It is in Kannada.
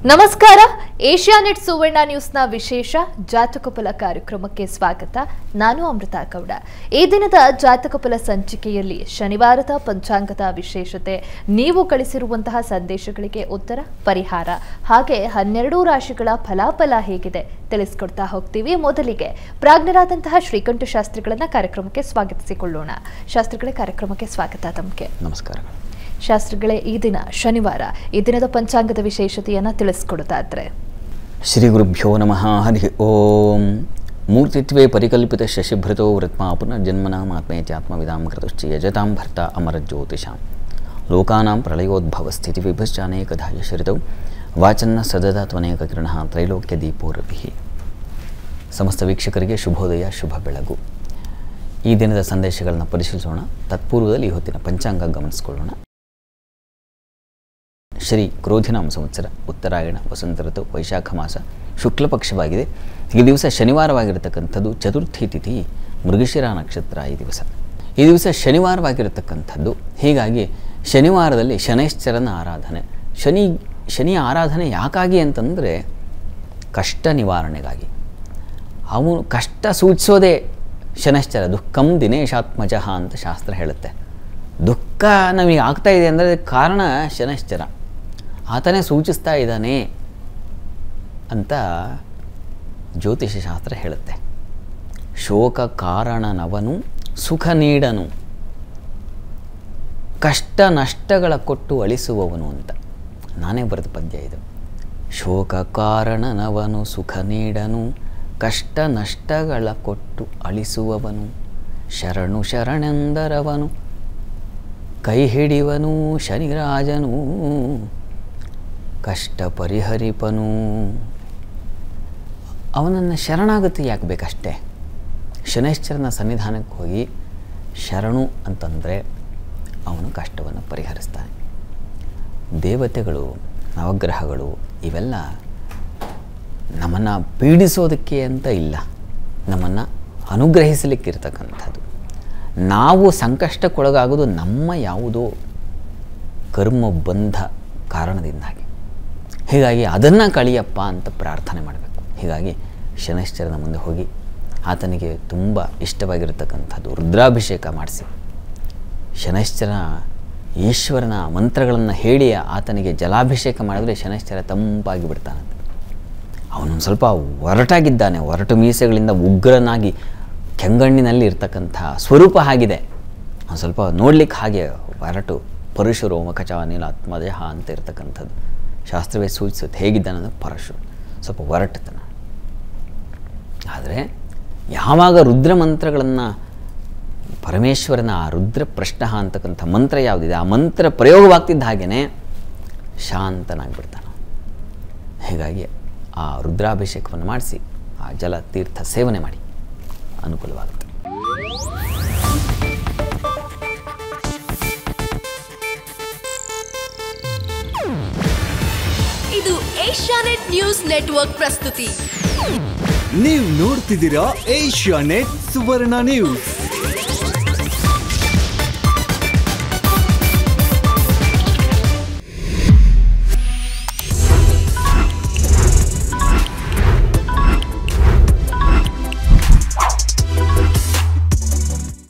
ನಮಸ್ಕಾರ ಏಷ್ಯಾನೆಟ್ ಸುವರ್ಣ ನ್ಯೂಸ್ನ ವಿಶೇಷ ಜಾತಕಫಲ ಕಾರ್ಯಕ್ರಮಕ್ಕೆ ಸ್ವಾಗತ ನಾನು ಅಮೃತ ಗೌಡ ಈ ದಿನದ ಜಾತಕಫಲ ಸಂಚಿಕೆಯಲ್ಲಿ ಶನಿವಾರದ ಪಂಚಾಂಗದ ವಿಶೇಷತೆ ನೀವು ಕಳಿಸಿರುವಂತಹ ಸಂದೇಶಗಳಿಗೆ ಉತ್ತರ ಪರಿಹಾರ ಹಾಗೆ ಹನ್ನೆರಡು ರಾಶಿಗಳ ಫಲಾಫಲ ಹೇಗಿದೆ ತಿಳಿಸ್ಕೊಡ್ತಾ ಹೋಗ್ತೀವಿ ಮೊದಲಿಗೆ ಪ್ರಾಜ್ಞರಾದಂತಹ ಶ್ರೀಕಂಠ ಶಾಸ್ತ್ರಿಗಳನ್ನ ಕಾರ್ಯಕ್ರಮಕ್ಕೆ ಸ್ವಾಗತಿಸಿಕೊಳ್ಳೋಣ ಶಾಸ್ತ್ರಿಗಳೇ ಕಾರ್ಯಕ್ರಮಕ್ಕೆ ಸ್ವಾಗತ ತಮಗೆ ನಮಸ್ಕಾರಗಳು ಶಾಸ್ತ್ರಿಗಳೇ ಈ ದಿನ ಶನಿವಾರ ಈ ದಿನದ ಪಂಚಾಂಗದ ವಿಶೇಷತೆಯನ್ನ ತಿಳಿಸ್ಕೊಡ್ತಾದ್ರೆ ಶ್ರೀ ಗುರುಭ್ಯೋ ನಮಃ ಹರಿ ಓಂ ಮೂರ್ತಿತ್ವೇ ಪರಿಕಲ್ಪಿತ ಶಶಿಭೃತೋ ವೃತ್ಮ ಪುನರ್ಜನ್ಮನಾಮಾತ್ಮೇತ್ಯಾತ್ಮವಿದಾಂ ಕೃತಶ್ಚ ಯಜತಾಂ ಭರ್ತ ಅಮರಜ್ಯೋತಿಷಾಂ ಲೋಕಾನಾಂ ಪ್ರಳಯೋದ್ಭವ ಸ್ಥಿತಿ ವಿಭಶ್ಚಾನೇಕಧಾ ಯಶರಿತೌ ವಾಚನ್ನ ಸದದ ತ್ವನೇಕ ಕಿರಣ ತ್ರೈಲೋಕ್ಯ ದೀಪೋರಭಿ ಸಮಸ್ತ ವೀಕ್ಷಕರಿಗೆ ಶುಭೋದಯ ಶುಭ ಬೆಳಗು ಈ ದಿನದ ಸಂದೇಶಗಳನ್ನು ಪರಿಶೀಲಿಸೋಣ ತತ್ಪೂರ್ವದಲ್ಲಿ ಈ ಹೊತ್ತಿನ ಪಂಚಾಂಗ ಗಮನಿಸಿಕೊಳ್ಳೋಣ ಶ್ರೀ ಕ್ರೋಧಿನಾಮ ಸಂವತ್ಸರ ಉತ್ತರಾಯಣ ವಸಂತ ಋತು ವೈಶಾಖ ಮಾಸ ಶುಕ್ಲ ಪಕ್ಷವಾಗಿದೆ ಈ ದಿವಸ ಶನಿವಾರವಾಗಿರತಕ್ಕಂಥದ್ದು ಚತುರ್ಥಿ ತಿಥಿ ಮೃಗಶಿರ ನಕ್ಷತ್ರ ಈ ದಿವಸ ಈ ದಿವಸ ಶನಿವಾರವಾಗಿರತಕ್ಕಂಥದ್ದು ಹೀಗಾಗಿ ಶನಿವಾರದಲ್ಲಿ ಶನೈಶ್ಚರನ ಆರಾಧನೆ ಶನಿ ಶನಿಯ ಆರಾಧನೆ ಯಾಕಾಗಿ ಅಂತಂದರೆ ಕಷ್ಟ ನಿವಾರಣೆಗಾಗಿ ಅವನು ಕಷ್ಟ ಸೂಚಿಸೋದೇ ಶನಶ್ಚರ ದುಃಖಂ ದಿನೇಶಾತ್ಮಜಃ ಅಂತ ಶಾಸ್ತ್ರ ಹೇಳುತ್ತೆ ದುಃಖ ನಮಗೆ ಆಗ್ತಾ ಇದೆ ಅಂದರೆ ಅದಕ್ಕೆ ಕಾರಣ ಶನಶ್ಚರ ಆತನೇ ಸೂಚಿಸ್ತಾ ಇದ್ದಾನೆ ಅಂತ ಜ್ಯೋತಿಷ ಶಾಸ್ತ್ರ ಹೇಳುತ್ತೆ ಶೋಕ ಕಾರಣನವನು ಸುಖ ನೀಡನು ಕಷ್ಟ ನಷ್ಟಗಳ ಕೊಟ್ಟು ಅಳಿಸುವವನು ಅಂತ ನಾನೇ ಬರೆದ ಪದ್ಯ ಇದು ಶೋಕ ಕಾರಣನವನು ಸುಖ ನೀಡನು ಕಷ್ಟ ನಷ್ಟಗಳ ಕೊಟ್ಟು ಅಳಿಸುವವನು ಶರಣು ಶರಣೆಂದರವನು ಕೈ ಹಿಡಿವನು ಶನಿರಾಜನು ಕಷ್ಟ ಪರಿಹರಿಪನು ಅವನನ್ನು ಶರಣಾಗತಿ ಯಾಕೆ ಬೇಕಷ್ಟೇ ಶನೈಶ್ಚರನ ಸನ್ನಿಧಾನಕ್ಕೆ ಹೋಗಿ ಶರಣು ಅಂತಂದರೆ ಅವನು ಕಷ್ಟವನ್ನು ಪರಿಹರಿಸ್ತಾನೆ ದೇವತೆಗಳು ನವಗ್ರಹಗಳು ಇವೆಲ್ಲ ನಮ್ಮನ್ನು ಪೀಡಿಸೋದಕ್ಕೆ ಅಂತ ಇಲ್ಲ ನಮ್ಮನ್ನು ಅನುಗ್ರಹಿಸಲಿಕ್ಕಿರ್ತಕ್ಕಂಥದ್ದು ನಾವು ಸಂಕಷ್ಟಕ್ಕೊಳಗಾಗೋದು ನಮ್ಮ ಯಾವುದೋ ಕರ್ಮ ಬಂಧ ಕಾರಣದಿಂದಾಗಿ ಹೀಗಾಗಿ ಅದನ್ನು ಕಳಿಯಪ್ಪ ಅಂತ ಪ್ರಾರ್ಥನೆ ಮಾಡಬೇಕು ಹೀಗಾಗಿ ಶನೈಶ್ಚರನ ಮುಂದೆ ಹೋಗಿ ಆತನಿಗೆ ತುಂಬ ಇಷ್ಟವಾಗಿರತಕ್ಕಂಥದ್ದು ರುದ್ರಾಭಿಷೇಕ ಮಾಡಿಸಿ ಶನೈಶ್ಚರ ಈಶ್ವರನ ಮಂತ್ರಗಳನ್ನು ಹೇಳಿ ಆತನಿಗೆ ಜಲಾಭಿಷೇಕ ಮಾಡಿದ್ರೆ ಶನೈಶ್ಚರ ತಂಪಾಗಿ ಬಿಡ್ತಾನಂತೆ ಅವನೊಂದು ಸ್ವಲ್ಪ ಒರಟಾಗಿದ್ದಾನೆ ಒರಟು ಮೀಸೆಗಳಿಂದ ಉಗ್ರನಾಗಿ ಕೆಂಗಣ್ಣಿನಲ್ಲಿ ಇರ್ತಕ್ಕಂಥ ಸ್ವರೂಪ ಆಗಿದೆ ಒಂದು ಸ್ವಲ್ಪ ನೋಡ್ಲಿಕ್ಕೆ ಹಾಗೆ ಒರಟು ಪರಶು ಮಖಚ ನೀಲ ಆತ್ಮದೇಹ ಅಂತ ಇರ್ತಕ್ಕಂಥದ್ದು ಶಾಸ್ತ್ರವೇ ಸೂಚಿಸುತ್ತೆ ಹೇಗಿದ್ದಾನೆ ಅಂದರೆ ಪರಶು ಸ್ವಲ್ಪ ಒರಟತನ ಆದರೆ ಯಾವಾಗ ರುದ್ರ ಮಂತ್ರಗಳನ್ನು ಪರಮೇಶ್ವರನ ಆ ರುದ್ರ ಪ್ರಶ್ನ ಅಂತಕ್ಕಂಥ ಮಂತ್ರ ಯಾವುದಿದೆ ಆ ಮಂತ್ರ ಪ್ರಯೋಗವಾಗ್ತಿದ್ದ ಹಾಗೆಯೇ ಶಾಂತನಾಗಿಬಿಡ್ತಾನೆ ಹೀಗಾಗಿ ಆ ರುದ್ರಾಭಿಷೇಕವನ್ನು ಮಾಡಿಸಿ ಆ ಜಲ ತೀರ್ಥ ಸೇವನೆ ಮಾಡಿ ಅನುಕೂಲವಾಗುತ್ತೆ ಇದು ಏಷ್ಯಾನೆಟ್ ನ್ಯೂಸ್ ನೆಟ್ವರ್ಕ್ ಪ್ರಸ್ತುತಿ ನೀವು ನೋಡ್ತಿದ್ದೀರಾ ಏಷ್ಯಾ ನೆಟ್ ಸುವರ್ಣ ನ್ಯೂಸ್